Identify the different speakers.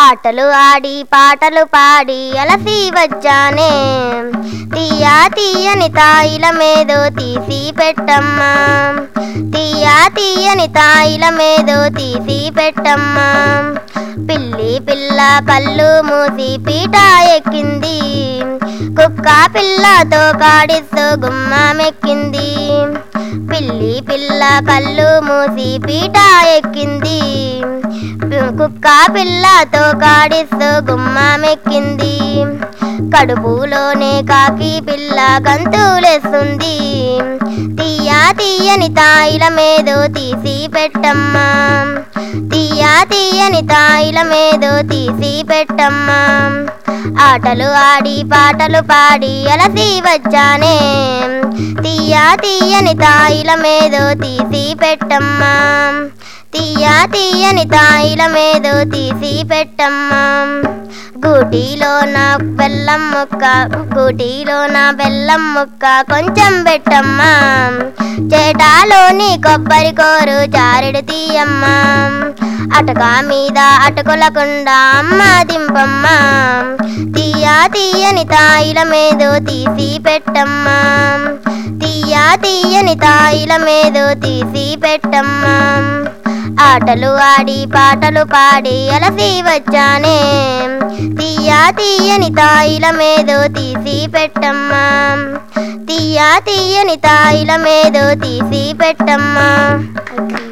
Speaker 1: ఆటలు ఆడి పాటలు పాడి అలసి వచ్చానే తీయా తీయని తాయిలమేదో తీసి పెట్టమ్మా తీయా తీయని తాయిలమేదో తీసి పెట్టమ్మా పిల్లి పిల్ల కళ్ళు మూసి పీట ఎక్కింది కుక్క పిల్లతో కాడిస్తూ గుమ్మామెక్కింది పిల్లి పిల్ల కళ్ళు మూసి పీట ఎక్కింది కుక్క పిల్లతో కాడిస్తూ గుమ్మామెక్కింది కడుపులోనే కాకి పిల్ల గంతులేస్తుంది తీయా తీయని తాయిలమేదో తీసి పెట్టమ్మా తీయా తీయని తాయిలమేదో తీసి పెట్టమ్మా ఆటలు ఆడి పాటలు పాడి అలసి వచ్చానే తీయా తీయని తాయిలమేదో తీసి పెట్టమ్మా తీయా తీయని తాయిలమేదో తీసి పెట్టమ్మా గూటిలో నా బెల్లం ముక్క గూటిలో నా బెల్లం ముక్క కొంచెం పెట్టమ్మా చేటాలోని కొబ్బరి కోరు చారెడు తీయమ్మా అటక మీద అటుకులకుండా అమ్మ దింపమ్మా తీయా తీయని తాయిలమేదో తీసి పెట్టమ్మా తీయా తీయని తాయిలమేదో తీసి పెట్టమ్మా ఆటలు ఆడి పాటలు పాడి అలసి వచ్చానే తీయా తీయని తాయిలమేదో తీసి పెట్టమ్మా తీయా తీయని తాయిలమేదో తీసి పెట్టమ్మా